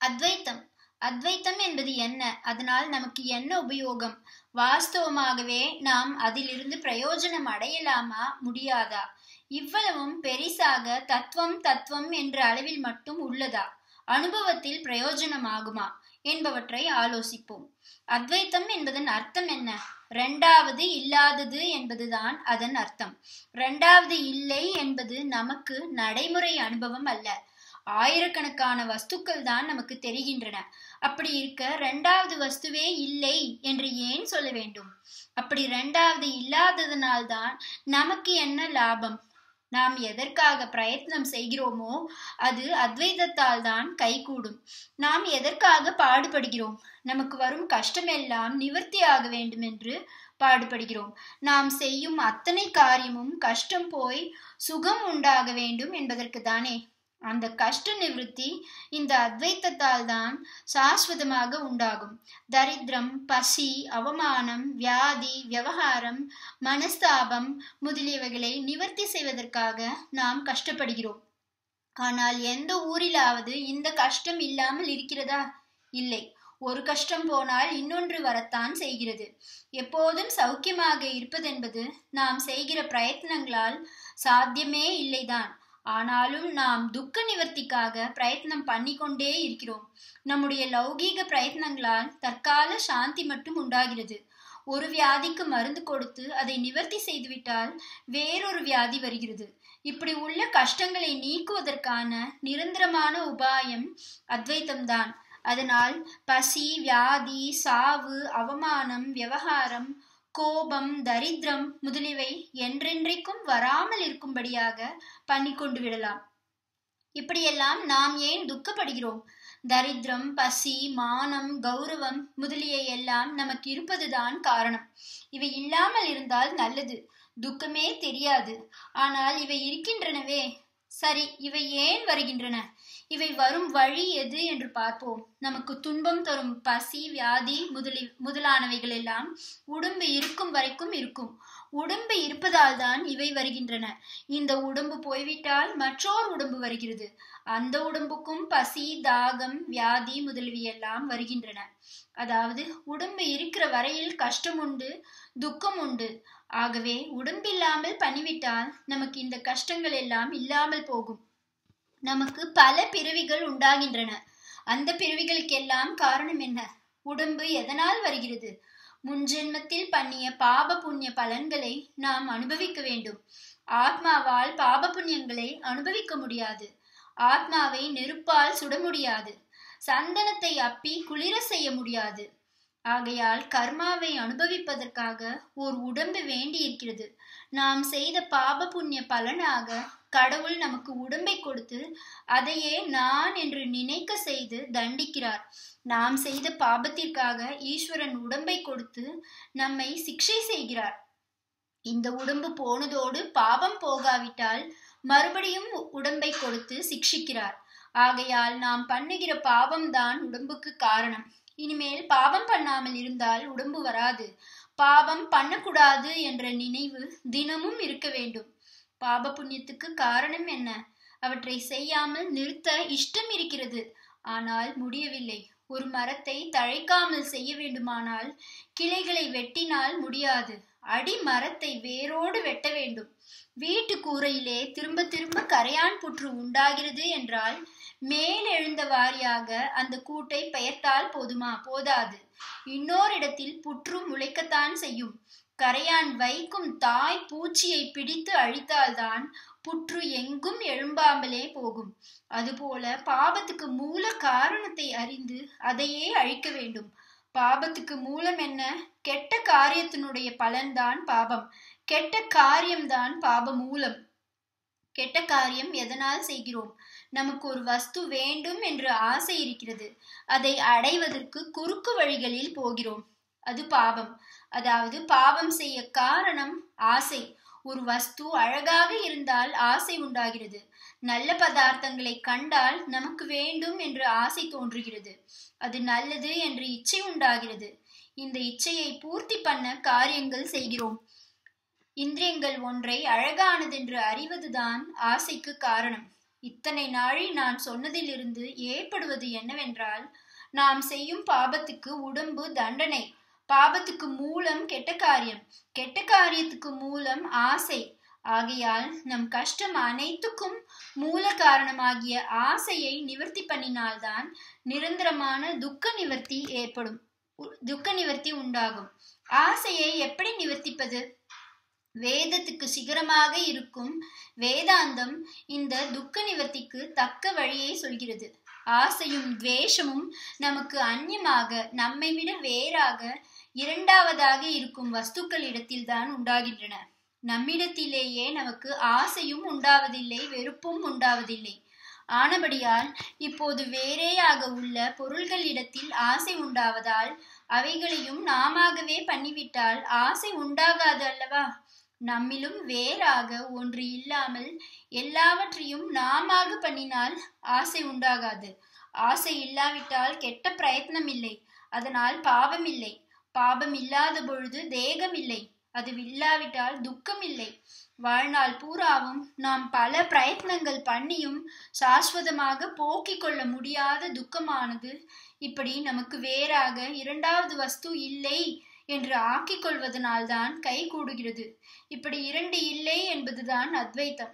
அத்வைத்தம் அத்வைத்தம் என்பது என்ன அதனால் நமக்கு என்ன உபயோகம் வாஸ்தவமாகவே நாம் அதிலிருந்து பிரயோஜனம் அடையலாமா முடியாதா இவ்வளவும் பெரிசாக தத்துவம் தத்துவம் என்ற அளவில் மட்டும் உள்ளதா அனுபவத்தில் பிரயோஜனமாகுமா என்பவற்றை ஆலோசிப்போம் அத்வைத்தம் என்பதன் அர்த்தம் என்ன ரெண்டாவது இல்லாதது என்பதுதான் அதன் அர்த்தம் ரெண்டாவது இல்லை என்பது நமக்கு நடைமுறை அனுபவம் அல்ல ஆயிரக்கணக்கான வஸ்துக்கள் தான் நமக்கு தெரிகின்றன அப்படி இருக்க ரெண்டாவது வஸ்துவே இல்லை என்று ஏன் சொல்ல வேண்டும் அப்படி ரெண்டாவது இல்லாததனால்தான் நமக்கு என்ன லாபம் நாம் எதற்காக பிரயத்னம் செய்கிறோமோ அது அத்வைதத்தால் தான் கைகூடும் நாம் எதற்காக பாடுபடுகிறோம் நமக்கு வரும் கஷ்டமெல்லாம் நிவர்த்தியாக வேண்டும் என்று பாடுபடுகிறோம் நாம் செய்யும் அத்தனை காரியமும் கஷ்டம் போய் சுகம் உண்டாக வேண்டும் என்பதற்கு தானே அந்த கஷ்ட நிவர்த்தி இந்த அத்வைத்தத்தால் தான் சாஸ்வதமாக உண்டாகும் தரித்திரம் பசி அவமானம் வியாதி விவகாரம் மனஸ்தாபம் முதலியவைகளை நிவர்த்தி செய்வதற்காக நாம் கஷ்டப்படுகிறோம் ஆனால் எந்த ஊரிலாவது இந்த கஷ்டம் இல்லாமல் இருக்கிறதா இல்லை ஒரு கஷ்டம் போனால் இன்னொன்று வரத்தான் செய்கிறது எப்போதும் சௌக்கியமாக இருப்பதென்பது நாம் செய்கிற பிரயத்னங்களால் சாத்தியமே இல்லைதான் ஆனாலும் நாம் துக்க நிவர்த்திக்காக பிரயத்னம் பண்ணிக்கொண்டே இருக்கிறோம் நம்முடைய லௌகீக பிரயத்னங்களால் தற்கால சாந்தி மட்டும் உண்டாகிறது ஒரு வியாதிக்கு மருந்து கொடுத்து அதை நிவர்த்தி செய்துவிட்டால் வேறொரு வியாதி வருகிறது இப்படி உள்ள கஷ்டங்களை நீக்குவதற்கான நிரந்தரமான உபாயம் அத்வைத்தம்தான் அதனால் பசி வியாதி சாவு அவமானம் விவகாரம் கோபம் தரித்திரம் முதலியவை என்றென்றைக்கும் வராமல் இருக்கும்படியாக பண்ணி கொண்டு விடலாம் இப்படியெல்லாம் நாம் ஏன் துக்கப்படுகிறோம் தரித்திரம் பசி மானம் கௌரவம் முதலிய எல்லாம் நமக்கு இருப்பதுதான் காரணம் இவை இல்லாமல் இருந்தால் நல்லது துக்கமே தெரியாது ஆனால் இவை இருக்கின்றனவே சரி இவை ஏன் வருகின்றன இவை வரும் வழி எது என்று பார்ப்போம் நமக்கு துன்பம் தரும் பசி வியாதி முதலி முதலானவைகள் எல்லாம் உடம்பு இருக்கும் வரைக்கும் இருக்கும் உடம்பு இருப்பதால் தான் இவை வருகின்றன இந்த உடம்பு போய்விட்டால் மற்றோர் உடம்பு வருகிறது அந்த உடம்புக்கும் பசி தாகம் வியாதி முதலியெல்லாம் வருகின்றன அதாவது உடம்பு இருக்கிற வரையில் கஷ்டம் உண்டு துக்கம் உண்டு ஆகவே உடம்பில்லாமல் பண்ணிவிட்டால் நமக்கு இந்த கஷ்டங்கள் எல்லாம் இல்லாமல் போகும் நமக்கு பல பிறவிகள் உண்டாகின்றன அந்த பிறவிகளுக்கெல்லாம் காரணம் என்ன உடம்பு எதனால் வருகிறது முன்ஜென்மத்தில் பண்ணிய பாப புண்ணிய பலன்களை நாம் அனுபவிக்க வேண்டும் ஆத்மாவால் பாப புண்ணியங்களை அனுபவிக்க முடியாது ஆத்மாவை நெருப்பால் சுட முடியாது சந்தனத்தை அப்பி குளிர செய்ய முடியாது ஆகையால் கர்மாவை அனுபவிப்பதற்காக ஓர் உடம்பு வேண்டி இருக்கிறது நாம் செய்த பாப புண்ணிய பலனாக கடவுள் நமக்கு உடம்பை கொடுத்து அதையே நான் என்று நினைக்க செய்து தண்டிக்கிறார் நாம் செய்த பாபத்திற்காக ஈஸ்வரன் உடம்பை கொடுத்து நம்மை சிக்ஷை செய்கிறார் இந்த உடம்பு போனதோடு பாபம் போகாவிட்டால் மறுபடியும் உடம்பை கொடுத்து சிக்ஷிக்கிறார் ஆகையால் நாம் பண்ணுகிற பாவம்தான் உடம்புக்கு காரணம் இனிமேல் பாவம் பண்ணாமல் இருந்தால் உடம்பு வராது பாவம் பண்ணக்கூடாது என்ற நினைவு தினமும் இருக்க வேண்டும் பாப புண்ணியத்துக்கு காரணம் என்ன அவற்றை செய்யாமல் நிறுத்த இஷ்டம் இருக்கிறது ஆனால் முடியவில்லை ஒரு மரத்தை தழைக்காமல் செய்ய வேண்டுமானால் கிளைகளை வெட்டினால் முடியாது அடி மரத்தை வேரோடு வெட்ட வேண்டும் வீட்டு கூரையிலே திரும்ப திரும்ப கரையான் புற்று உண்டாகிறது என்றால் மேல் எழுந்த வாரியாக அந்த கூட்டை பெயர்த்தால் போதுமா போதாது இன்னோரிடத்தில் புற்று முளைக்கத்தான் செய்யும் கரையான் வைக்கும் தாய் பூச்சியை பிடித்து அழித்தால்தான் புற்று எங்கும் எழும்பாமலே போகும் அதுபோல பாபத்துக்கு மூல காரணத்தை அறிந்து அதையே அழிக்க வேண்டும் பாபத்துக்கு மூலம் என்ன கெட்ட காரியத்தினுடைய பலன்தான் பாபம் கெட்ட காரியம்தான் பாப மூலம் கெட்ட காரியம் எதனால் செய்கிறோம் நமக்கு ஒரு வஸ்து வேண்டும் என்று ஆசை இருக்கிறது அதை அடைவதற்கு குறுக்கு வழிகளில் போகிறோம் அது பாவம் அதாவது பாவம் செய்ய காரணம் ஆசை ஒரு வஸ்து அழகாக இருந்தால் ஆசை உண்டாகிறது நல்ல பதார்த்தங்களை கண்டால் நமக்கு வேண்டும் என்று ஆசை தோன்றுகிறது அது நல்லது என்று இச்சை உண்டாகிறது இந்த இச்சையை பூர்த்தி பண்ண காரியங்கள் செய்கிறோம் இந்திரியங்கள் ஒன்றை அழகானதென்று அறிவதுதான் ஆசைக்கு காரணம் இத்தனை நாளில் நான் சொன்னதிலிருந்து ஏற்படுவது என்னவென்றால் நாம் செய்யும் பாபத்துக்கு உடம்பு தண்டனை பாபத்துக்கு மூலம் கெட்ட காரியம் கெட்ட காரியத்துக்கு மூலம் ஆசை ஆகையால் நம் கஷ்டம் அனைத்துக்கும் மூல காரணமாகிய ஆசையை நிவர்த்தி பண்ணினால்தான் நிரந்தரமான துக்க நிவர்த்தி ஏற்படும் துக்க நிவர்த்தி உண்டாகும் ஆசையை எப்படி நிவர்த்திப்பது வேதத்துக்கு சிகரமாக இருக்கும் வேதாந்தம் இந்த துக்க நிவர்த்திக்கு தக்க வழியை சொல்கிறது ஆசையும் துவேஷமும் நமக்கு அந்நியமாக நம்மை விட வேறாக இரண்டாவதாக இருக்கும் வஸ்துக்களிடத்தில் தான் உண்டாகின்றன நம்மிடத்திலேயே நமக்கு ஆசையும் உண்டாவதில்லை வெறுப்பும் உண்டாவதில்லை ஆனபடியால் இப்போது வேறேயாக உள்ள பொருள்களிடத்தில் ஆசை உண்டாவதால் அவைகளையும் நாமாகவே பண்ணிவிட்டால் ஆசை உண்டாகாது அல்லவா நம்மிலும் வேறாக ஒன்று இல்லாமல் எல்லாவற்றையும் நாமாக பண்ணினால் ஆசை உண்டாகாது ஆசை இல்லாவிட்டால் கெட்ட பிரயத்னம் இல்லை அதனால் பாவம் இல்லை பாபம் இல்லாத பொழுது தேகம் இல்லை அது இல்லாவிட்டால் துக்கம் இல்லை வாழ்நாள் பூராவும் நாம் பல பிரயத்னங்கள் பண்ணியும் சாஸ்வதமாக போக்கிக் கொள்ள முடியாத துக்கமானது இப்படி நமக்கு வேறாக இரண்டாவது வஸ்து இல்லை என்று ஆக்கிக் கொள்வதனால்தான் கை கூடுகிறது இப்படி இரண்டு இல்லை என்பதுதான் அத்வைத்தம்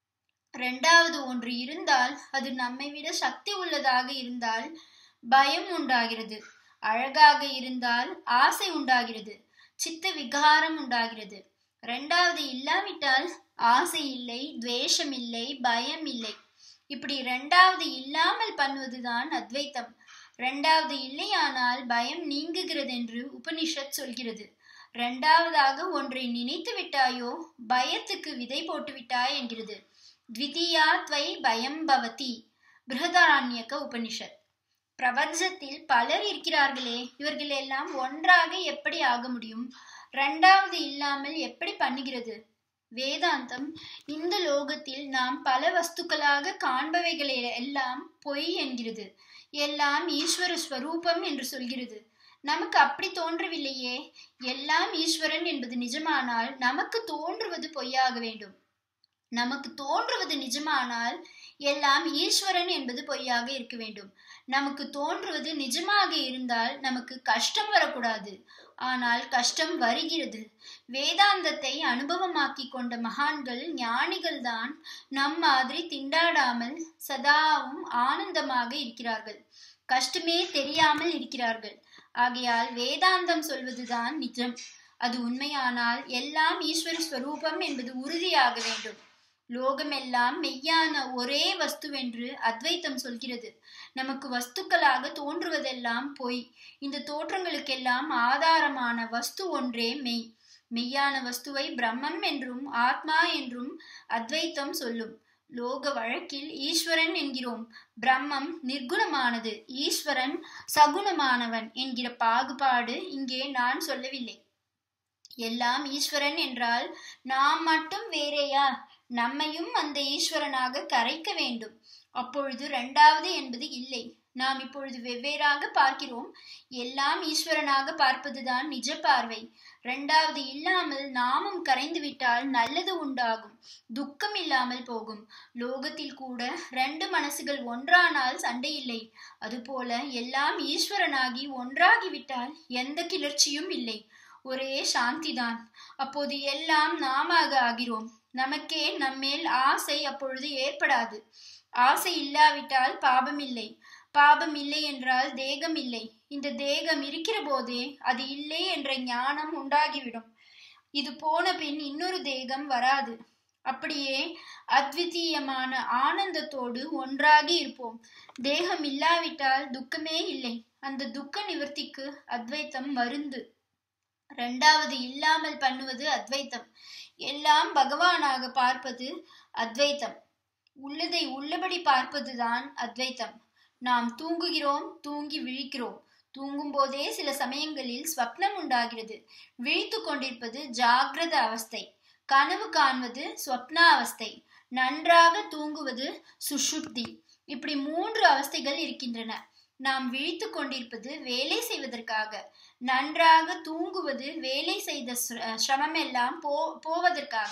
இரண்டாவது ஒன்று இருந்தால் அது நம்மை விட சக்தி உள்ளதாக இருந்தால் பயம் உண்டாகிறது அழகாக இருந்தால் ஆசை உண்டாகிறது சித்த விகாரம் உண்டாகிறது ரெண்டாவது இல்லாவிட்டால் ஆசை இல்லை துவேஷம் இல்லை பயம் இல்லை இப்படி ரெண்டாவது இல்லாமல் பண்ணுவதுதான் அத்வைத்தம் ரெண்டாவது இல்லையானால் பயம் நீங்குகிறது என்று உபனிஷத் சொல்கிறது ரெண்டாவதாக ஒன்றை நினைத்து விட்டாயோ பயத்துக்கு விதை போட்டு விட்டாய் என்கிறது த்விதீயா துவை பயம் பவதி பிருகதாரண்யக்க உபனிஷத் பிரபஞ்சத்தில் பலர் இருக்கிறார்களே இவர்கள் எல்லாம் ஒன்றாக எப்படி ஆக முடியும் ரெண்டாவது இல்லாமல் எப்படி பண்ணுகிறது வேதாந்தம் இந்த லோகத்தில் நாம் பல வஸ்துக்களாக காண்பவைகளை எல்லாம் பொய் என்கிறது எல்லாம் ஈஸ்வர ஸ்வரூபம் என்று சொல்கிறது நமக்கு அப்படி தோன்றவில்லையே எல்லாம் ஈஸ்வரன் என்பது நிஜமானால் நமக்கு தோன்றுவது பொய்யாக வேண்டும் நமக்கு தோன்றுவது நிஜமானால் எல்லாம் ஈஸ்வரன் என்பது பொய்யாக இருக்க வேண்டும் நமக்கு தோன்றுவது நிஜமாக இருந்தால் நமக்கு கஷ்டம் வரக்கூடாது ஆனால் கஷ்டம் வருகிறது வேதாந்தத்தை அனுபவமாக்கி கொண்ட மகான்கள் ஞானிகள் தான் நம் மாதிரி திண்டாடாமல் சதாவும் ஆனந்தமாக இருக்கிறார்கள் கஷ்டமே தெரியாமல் இருக்கிறார்கள் ஆகையால் வேதாந்தம் சொல்வதுதான் நிஜம் அது உண்மையானால் எல்லாம் ஈஸ்வர ஸ்வரூபம் என்பது உறுதியாக வேண்டும் லோகமெல்லாம் மெய்யான ஒரே வஸ்துவென்று அத்வைத்தம் சொல்கிறது நமக்கு வஸ்துக்களாக தோன்றுவதெல்லாம் பொய் இந்த தோற்றங்களுக்கெல்லாம் ஆதாரமான வஸ்து ஒன்றே மெய் மெய்யான வஸ்துவை பிரம்மம் என்றும் ஆத்மா என்றும் அத்வைத்தம் சொல்லும் லோக வழக்கில் ஈஸ்வரன் என்கிறோம் பிரம்மம் நிர்குணமானது ஈஸ்வரன் சகுணமானவன் என்கிற பாகுபாடு இங்கே நான் சொல்லவில்லை எல்லாம் ஈஸ்வரன் என்றால் நாம் மட்டும் வேறேயா நம்மையும் அந்த ஈஸ்வரனாக கரைக்க வேண்டும் அப்பொழுது இரண்டாவது என்பது இல்லை நாம் இப்பொழுது வெவ்வேறாக பார்க்கிறோம் எல்லாம் ஈஸ்வரனாக பார்ப்பதுதான் நிஜ பார்வை இரண்டாவது இல்லாமல் நாமும் கரைந்து விட்டால் நல்லது உண்டாகும் துக்கம் இல்லாமல் போகும் லோகத்தில் கூட ரெண்டு மனசுகள் ஒன்றானால் சண்டை இல்லை அதுபோல எல்லாம் ஈஸ்வரனாகி ஒன்றாகிவிட்டால் எந்த கிளர்ச்சியும் இல்லை ஒரே சாந்திதான் அப்போது எல்லாம் நாமாக ஆகிறோம் நமக்கே நம்மேல் ஆசை அப்பொழுது ஏற்படாது ஆசை இல்லாவிட்டால் பாபம் இல்லை பாபம் இல்லை என்றால் தேகம் இல்லை இந்த தேகம் இருக்கிற போதே அது இல்லை என்ற ஞானம் உண்டாகிவிடும் இது போன பின் இன்னொரு தேகம் வராது அப்படியே அத்விதீயமான ஆனந்தத்தோடு ஒன்றாகி இருப்போம் தேகம் இல்லாவிட்டால் துக்கமே இல்லை அந்த துக்க நிவர்த்திக்கு அத்வைத்தம் மருந்து ரெண்டாவது இல்லாமல் பண்ணுவது அத்வைத்தம் எல்லாம் பகவானாக பார்ப்பது அத்வைத்தம் உள்ளதை உள்ளபடி பார்ப்பதுதான் அத்வைத்தம் நாம் தூங்குகிறோம் தூங்கி விழிக்கிறோம் தூங்கும் போதே சில சமயங்களில் ஸ்வப்னம் உண்டாகிறது விழித்து கொண்டிருப்பது ஜாகிரத அவஸ்தை கனவு காண்பது ஸ்வப்ன அவஸ்தை நன்றாக தூங்குவது சுஷுப்தி இப்படி மூன்று அவஸ்தைகள் இருக்கின்றன நாம் விழித்து கொண்டிருப்பது வேலை செய்வதற்காக நன்றாக தூங்குவது வேலை செய்த சிரமமெல்லாம் போ போவதற்காக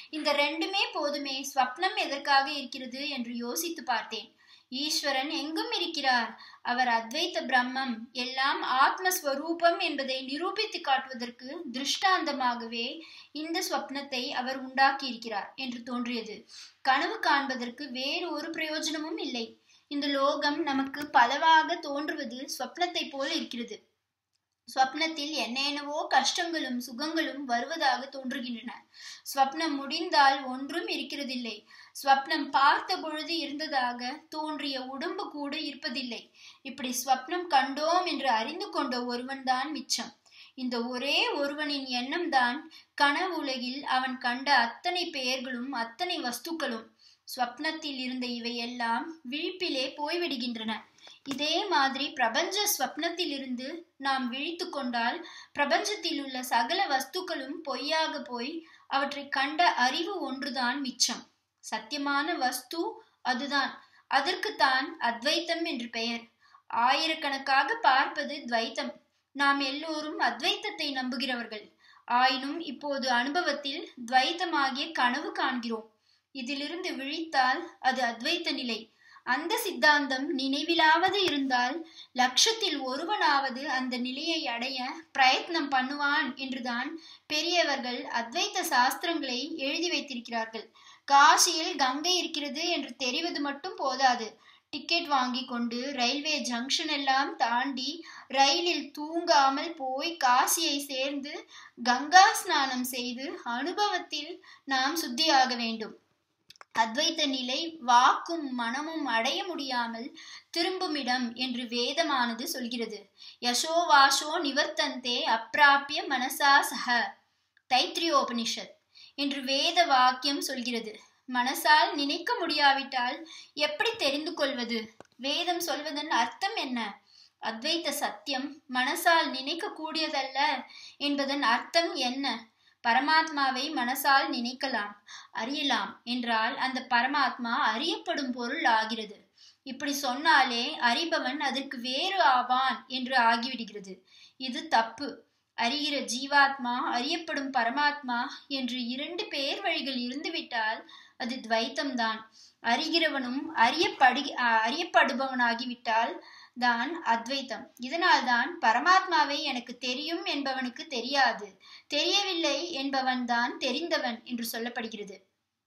இந்த ரெண்டுமே போதுமே ஸ்வப்னம் எதற்காக இருக்கிறது என்று யோசித்து பார்த்தேன் ஈஸ்வரன் எங்கும் இருக்கிறார் அவர் அத்வைத்த பிரம்மம் எல்லாம் ஆத்மஸ்வரூபம் என்பதை நிரூபித்து காட்டுவதற்கு திருஷ்டாந்தமாகவே இந்த ஸ்வப்னத்தை அவர் உண்டாக்கி இருக்கிறார் என்று தோன்றியது கனவு காண்பதற்கு வேறு ஒரு பிரயோஜனமும் இல்லை இந்த லோகம் நமக்கு பலவாக தோன்றுவது ஸ்வப்னத்தை போல இருக்கிறது ஸ்வப்னத்தில் என்னென்னவோ கஷ்டங்களும் சுகங்களும் வருவதாக தோன்றுகின்றன ஸ்வப்னம் முடிந்தால் ஒன்றும் இருக்கிறதில்லை ஸ்வப்னம் பார்த்த பொழுது இருந்ததாக தோன்றிய உடம்பு கூட இருப்பதில்லை இப்படி ஸ்வப்னம் கண்டோம் என்று அறிந்து கொண்ட ஒருவன்தான் மிச்சம் இந்த ஒரே ஒருவனின் எண்ணம் தான் கனவுலகில் அவன் கண்ட அத்தனை பெயர்களும் அத்தனை வஸ்துக்களும் ஸ்வப்னத்தில் இருந்த இவையெல்லாம் விழிப்பிலே போய்விடுகின்றன இதே மாதிரி பிரபஞ்ச ஸ்வப்னத்தில் இருந்து நாம் விழித்து கொண்டால் பிரபஞ்சத்தில் உள்ள சகல வஸ்துக்களும் பொய்யாக போய் அவற்றை கண்ட அறிவு ஒன்றுதான் மிச்சம் சத்தியமான வஸ்து அதுதான் அதற்குத்தான் அத்வைத்தம் என்று பெயர் ஆயிரக்கணக்காக பார்ப்பது துவைத்தம் நாம் எல்லோரும் அத்வைத்தத்தை நம்புகிறவர்கள் ஆயினும் இப்போது அனுபவத்தில் துவைத்தமாகிய கனவு காண்கிறோம் இதிலிருந்து விழித்தால் அது அத்வைத்த நிலை அந்த சித்தாந்தம் நினைவிலாவது இருந்தால் லட்சத்தில் ஒருவனாவது அந்த நிலையை அடைய பிரயத்னம் பண்ணுவான் என்றுதான் பெரியவர்கள் அத்வைத்த சாஸ்திரங்களை எழுதி வைத்திருக்கிறார்கள் காசியில் கங்கை இருக்கிறது என்று தெரிவது மட்டும் போதாது டிக்கெட் வாங்கி கொண்டு ரயில்வே ஜங்ஷன் எல்லாம் தாண்டி ரயிலில் தூங்காமல் போய் காசியை சேர்ந்து கங்கா ஸ்நானம் செய்து அனுபவத்தில் நாம் சுத்தியாக வேண்டும் அத்வைத்த நிலை வாக்கும் மனமும் அடைய முடியாமல் திரும்புமிடம் என்று வேதமானது சொல்கிறது யசோ வாஷோ நிவர்த்தந்தே அப்பிராப்பிய மனசா சக தைத்ரியோபனிஷத் என்று வேத வாக்கியம் சொல்கிறது மனசால் நினைக்க முடியாவிட்டால் எப்படி தெரிந்து கொள்வது வேதம் சொல்வதன் அர்த்தம் என்ன அத்வைத்த சத்தியம் மனசால் நினைக்க கூடியதல்ல என்பதன் அர்த்தம் என்ன பரமாத்மாவை மனசால் நினைக்கலாம் அறியலாம் என்றால் அந்த பரமாத்மா அறியப்படும் பொருள் ஆகிறது இப்படி சொன்னாலே அறிபவன் அதற்கு வேறு ஆவான் என்று ஆகிவிடுகிறது இது தப்பு அறிகிற ஜீவாத்மா அறியப்படும் பரமாத்மா என்று இரண்டு பேர் வழிகள் இருந்துவிட்டால் அது துவைத்தம்தான் அறிகிறவனும் அறியப்படு அறியப்படுபவனாகிவிட்டால் தான் அத்வைத்தம் இதனால்தான் பரமாத்மாவை எனக்கு தெரியும் என்பவனுக்கு தெரியாது தெரியவில்லை என்பவன் தான் தெரிந்தவன் என்று சொல்லப்படுகிறது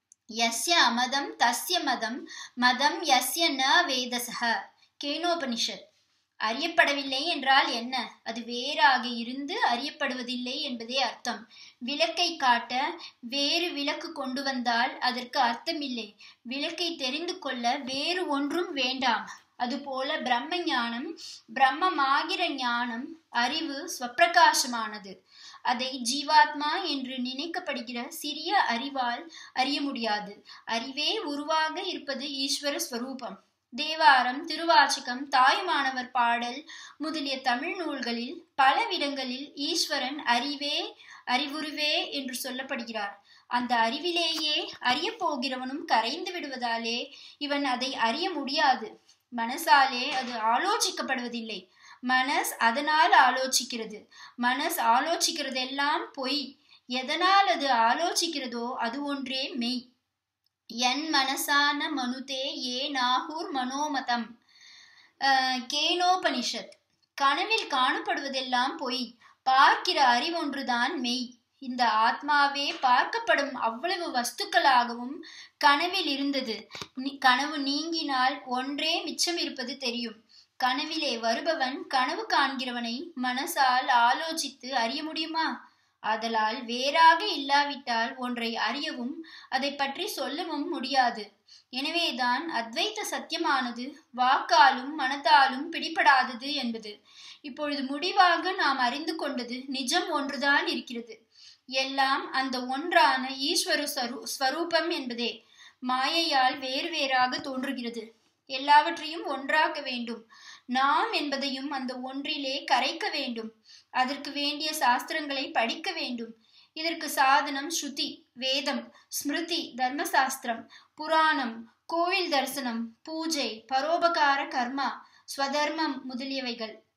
யஸ்ய அமதம் தஸ்ய மதம் மதம் யஸ்ய ந வேதசக கேனோபனிஷத் அறியப்படவில்லை என்றால் என்ன அது வேறாக இருந்து அறியப்படுவதில்லை என்பதே அர்த்தம் விளக்கை காட்ட வேறு விளக்கு கொண்டு வந்தால் அதற்கு அர்த்தமில்லை விளக்கை தெரிந்து கொள்ள வேறு ஒன்றும் வேண்டாம் அதுபோல பிரம்ம ஞானம் பிரம்மமாகிற ஞானம் அறிவு ஸ்வப்பிரகாசமானது அதை ஜீவாத்மா என்று நினைக்கப்படுகிற சிறிய அறிவால் அறிய முடியாது அறிவே உருவாக இருப்பது ஈஸ்வர ஸ்வரூபம் தேவாரம் திருவாச்சகம் தாயுமானவர் பாடல் முதலிய தமிழ் நூல்களில் பலவிடங்களில் ஈஸ்வரன் அறிவே அறிவுருவே என்று சொல்லப்படுகிறார் அந்த அறிவிலேயே அறியப் போகிறவனும் கரைந்து விடுவதாலே இவன் அதை அறிய முடியாது மனசாலே அது ஆலோசிக்கப்படுவதில்லை மனஸ் அதனால் ஆலோசிக்கிறது மனஸ் ஆலோசிக்கிறதெல்லாம் பொய் எதனால் அது ஆலோசிக்கிறதோ அது ஒன்றே மெய் என் மனசான மனுதே ஏ நாகூர் மனோமதம் கேனோபனிஷத் கனவில் காணப்படுவதெல்லாம் பொய் பார்க்கிற அறிவொன்றுதான் மெய் இந்த ஆத்மாவே பார்க்கப்படும் அவ்வளவு வஸ்துக்களாகவும் கனவில் இருந்தது கனவு நீங்கினால் ஒன்றே மிச்சம் இருப்பது தெரியும் கனவிலே வருபவன் கனவு காண்கிறவனை மனசால் ஆலோசித்து அறிய முடியுமா ஆதலால் வேறாக இல்லாவிட்டால் ஒன்றை அறியவும் அதை பற்றி சொல்லவும் முடியாது எனவேதான் அத்வைத்த சத்தியமானது வாக்காலும் மனத்தாலும் பிடிபடாதது என்பது இப்பொழுது முடிவாக நாம் அறிந்து கொண்டது நிஜம் ஒன்றுதான் இருக்கிறது எல்லாம் அந்த ஒன்றான ஈஸ்வர ஸ்வரூபம் என்பதே மாயையால் வேறு வேறாக தோன்றுகிறது எல்லாவற்றையும் ஒன்றாக்க வேண்டும் நாம் என்பதையும் அந்த ஒன்றிலே கரைக்க வேண்டும் அதற்கு வேண்டிய சாஸ்திரங்களை படிக்க வேண்டும் இதற்கு சாதனம் ஸ்ருதி வேதம் ஸ்மிருதி தர்மசாஸ்திரம் புராணம் கோவில் தரிசனம் பூஜை பரோபகார கர்மா ஸ்வதர்மம் முதலியவைகள்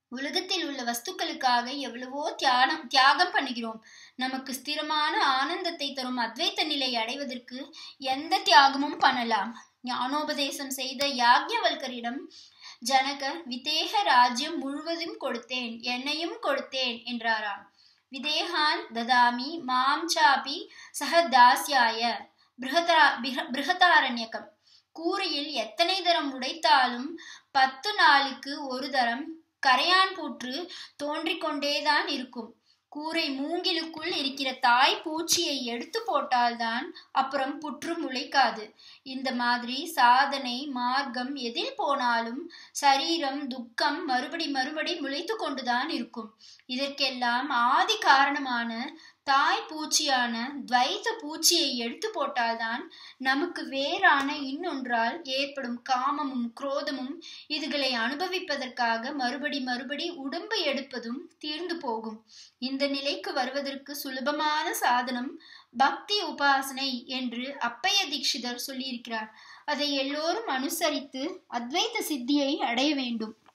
உலகத்தில் உள்ள வஸ்துக்களுக்காக எவ்வளவோ தியானம் தியாகம் பண்ணுகிறோம் நமக்கு ஸ்திரமான ஆனந்தத்தை தரும் அத்வைத்த நிலை அடைவதற்கு எந்த தியாகமும் பண்ணலாம் ஞானோபதேசம் செய்த யாக்ஞவல்கரிடம் ஜனக விதேக ராஜ்யம் முழுவதும் கொடுத்தேன் என்னையும் கொடுத்தேன் என்றாராம் விதேகான் ததாமி மாம் சாபி சக தாஸ்யாய பிருகதா பிருகதாரண்யகம் கூரையில் எத்தனை தரம் உடைத்தாலும் பத்து நாளுக்கு ஒரு தரம் கரையான் பூற்று தோன்றிக் கொண்டேதான் இருக்கும் கூரை மூங்கிலுக்குள் இருக்கிற தாய் பூச்சியை எடுத்து போட்டால்தான் அப்புறம் புற்று முளைக்காது இந்த மாதிரி சாதனை மார்க்கம் எதில் போனாலும் சரீரம் துக்கம் மறுபடி மறுபடி முளைத்து கொண்டுதான் இருக்கும் இதற்கெல்லாம் ஆதி காரணமான தாய் பூச்சியான துவைத்த பூச்சியை எடுத்து போட்டால்தான் நமக்கு வேறான இன்னொன்றால் ஏற்படும் காமமும் குரோதமும் இதுகளை அனுபவிப்பதற்காக மறுபடி மறுபடி உடம்பு எடுப்பதும் தீர்ந்து போகும் இந்த நிலைக்கு வருவதற்கு சுலபமான சாதனம் பக்தி உபாசனை என்று அப்பைய தீட்சிதர் சொல்லியிருக்கிறார் அதை எல்லோரும் அனுசரித்து அத்வைத்த சித்தியை அடைய வேண்டும்